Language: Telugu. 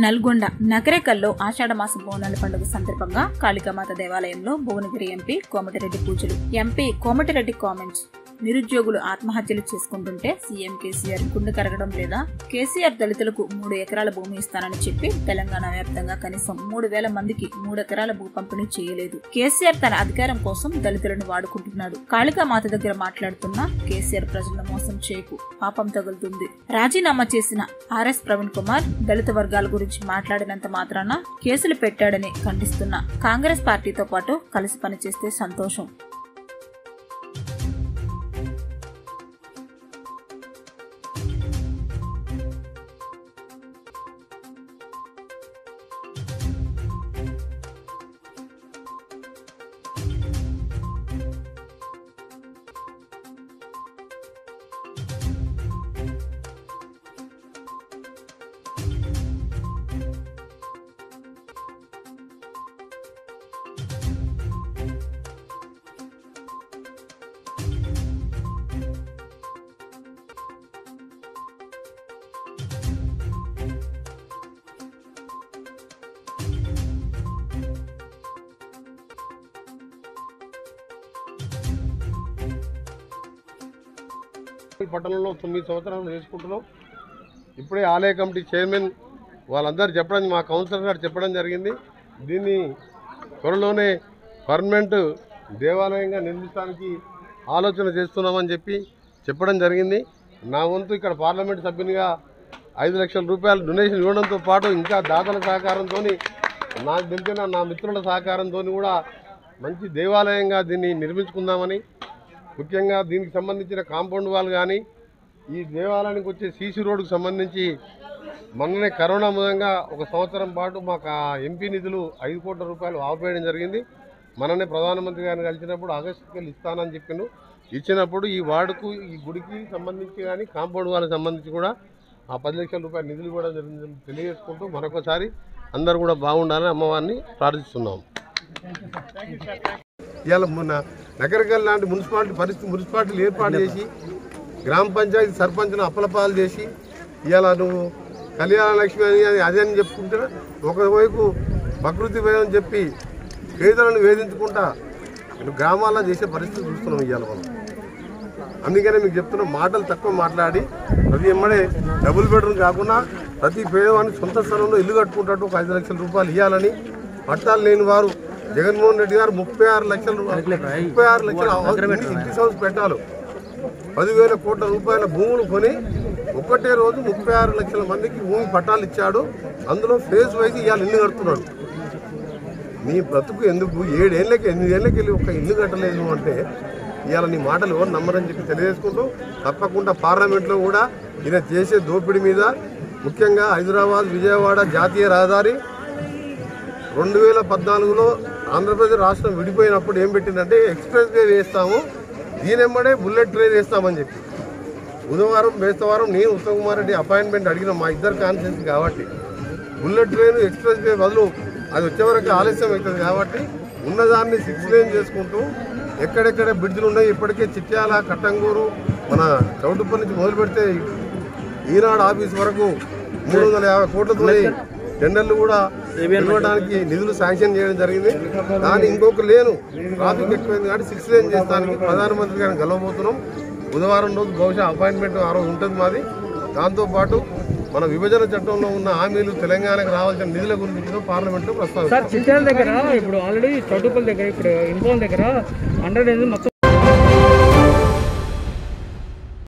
నల్గొండ నగరేకల్లో ఆషాఢమాస బోనాల పండుగ సందర్భంగా కాళికామాత దేవాలయంలో భువనగిరి ఎంపీ కోమటిరెడ్డి పూజలు ఎంపీ కోమటిరెడ్డి కామెంట్స్ నిరుద్యోగులు ఆత్మహత్యలు చేసుకుంటుంటే సీఎం కేసీఆర్ గుండె కరగడం లేదా కేసీఆర్ దళితులకు మూడు ఎకరాల భూమి ఇస్తానని చెప్పి తెలంగాణ వ్యాప్తంగా కనీసం మూడు వేల మందికి మూడు ఎకరాల భూ పంపిణీ చేయలేదు కేసీఆర్ తన అధికారం కోసం దళితులను వాడుకుంటున్నాడు కాళికామాత దగ్గర మాట్లాడుతున్న కేసీఆర్ ప్రజలను మోసం చేయకు పాపం తగులుతుంది రాజీనామా చేసిన ఆర్ఎస్ ప్రవీణ్ కుమార్ దళిత వర్గాల గురించి మాట్లాడినంత మాత్రాన కేసులు పెట్టాడని ఖండిస్తున్న కాంగ్రెస్ పార్టీతో పాటు కలిసి పనిచేస్తే సంతోషం ఈ పట్టణంలో తొమ్మిది సంవత్సరాలు చేసుకుంటున్నాం ఇప్పుడే ఆలయ కమిటీ చైర్మన్ వాళ్ళందరూ చెప్పడం మా కౌన్సిలర్ గారు చెప్పడం జరిగింది దీన్ని త్వరలోనే పర్మనెంట్ దేవాలయంగా నిర్మించడానికి ఆలోచన చేస్తున్నామని చెప్పి చెప్పడం జరిగింది నా వంతు ఇక్కడ పార్లమెంట్ సభ్యునిగా ఐదు లక్షల రూపాయలు డొనేషన్ ఇవ్వడంతో పాటు ఇంకా దాతల సహకారంతో నాకు తెలిసిన నా మిత్రుల సహకారంతో కూడా మంచి దేవాలయంగా దీన్ని నిర్మించుకుందామని ముఖ్యంగా దీనికి సంబంధించిన కాంపౌండ్ వాల్ కానీ ఈ దేవాలయానికి వచ్చే సీసీ రోడ్డుకు సంబంధించి మొన్ననే కరోనా మూలంగా ఒక సంవత్సరం పాటు మాకు ఆ ఎంపీ నిధులు ఐదు కోట్ల రూపాయలు ఆపేయడం జరిగింది మననే ప్రధానమంత్రి గారిని కలిసినప్పుడు ఆగస్టుకి వెళ్ళి ఇస్తానని చెప్పిండు ఇచ్చినప్పుడు ఈ వార్డుకు ఈ గుడికి సంబంధించి కానీ కాంపౌండ్ వాళ్ళకి సంబంధించి కూడా ఆ పది లక్షల రూపాయల నిధులు కూడా జరిగిందని తెలియజేసుకుంటూ మరొకసారి అందరూ కూడా బాగుండాలని అమ్మవారిని ప్రార్థిస్తున్నాం ఇవాళ మొన్న నగరకల్ లాంటి మున్సిపాలిటీ పరిస్థితి మున్సిపాలిటీలు ఏర్పాటు చేసి గ్రామ పంచాయతీ సర్పంచ్ను అప్పలపాలు చేసి ఇవాళ నువ్వు కళ్యాణ లక్ష్మి అని అని అదే అని చెప్పుకుంటే ఒకవైపు ప్రకృతి వేదని చెప్పి పేదలను వేధించుకుంటా నువ్వు గ్రామాల్లో చేసే పరిస్థితి చూస్తున్నాం ఇవాళ మనం అందుకనే మీకు చెప్తున్నా మాటలు తక్కువ మాట్లాడి ప్రతి ఎమ్మడే డబుల్ బెడ్రూమ్ కాకుండా ప్రతి పేదవానికి సొంత స్థలంలో ఇల్లు కట్టుకుంటాడు ఒక ఐదు లక్షల రూపాయలు ఇవ్వాలని పట్టాలు లేని వారు జగన్మోహన్ రెడ్డి గారు ముప్పై ఆరు లక్షల రూ- ముప్పై ఆరు లక్షల ఇంటి హౌస్ పెట్టాలి పదివేల కోట్ల రూపాయల భూములు కొని ఒక్కటే రోజు ముప్పై ఆరు లక్షల మందికి భూమి పట్టాలు ఇచ్చాడు అందులో ఫేజ్ వైజ్ ఇవాళ ఇల్లు కడుతున్నాడు నీ బ్రతుకు ఎందుకు ఏడేళ్ళకి ఎనిమిదేళ్ళకి వెళ్ళి ఒక ఇల్లు కట్టలేదు అంటే ఇవాళ నీ మాటలు ఎవరు నమ్మరని చెప్పి తెలియజేసుకుంటూ తప్పకుండా పార్లమెంట్లో కూడా ఈయన చేసే దోపిడీ మీద ముఖ్యంగా హైదరాబాద్ విజయవాడ జాతీయ రహదారి రెండు వేల పద్నాలుగులో ఆంధ్రప్రదేశ్ రాష్ట్రం విడిపోయినప్పుడు ఏం పెట్టిందంటే ఎక్స్ప్రెస్ వే వేస్తాము దీనెమ్మడే బుల్లెట్ ట్రైన్ వేస్తామని చెప్పి బుధవారం బేస్తవారం నేను ఉత్తమ్ కుమార్ రెడ్డి అపాయింట్మెంట్ అడిగిన మా ఇద్దరు కాన్ఫరెన్స్ కాబట్టి బుల్లెట్ ట్రైన్ ఎక్స్ప్రెస్ వే బదులు అది వచ్చే వరకు ఆలస్యం అవుతుంది కాబట్టి ఉన్నదాన్ని సిక్స్ లేన్ చేసుకుంటూ ఎక్కడెక్కడ బ్రిడ్జ్లు ఉన్నాయి ఇప్పటికే చిట్యాల కట్టంగూరు మన చౌటుప్పల్ నుంచి మొదలు పెడితే ఈనాడు ఆఫీస్ వరకు మూడు వందల యాభై కోట్లతో టెండర్లు కూడా ఇవ్వడానికి నిధులు శాంక్షన్ చేయడం జరిగింది దాని ఇంకొక లేను ట్రాఫిక్ ఎక్కువైంది కాబట్టి సిక్స్ లేన్ చేస్తానికి ప్రధానమంత్రి గారిని గెలవబోతున్నాం బుధవారం రోజు బహుశా అపాయింట్మెంట్ ఆ రోజు ఉంటుంది మాది దాంతోపాటు మన విభజన చట్టంలో ఉన్న హామీలు తెలంగాణకు రావాల్సిన నిధుల గురించి పార్లమెంట్లో ప్రస్తావిస్తాం సార్ చిట్యాల దగ్గర ఇప్పుడు ఆల్రెడీ చౌటుపల్లి దగ్గర ఇప్పుడు ఇన్ఫోన్ దగ్గర హండ్రెడ్ మొత్తం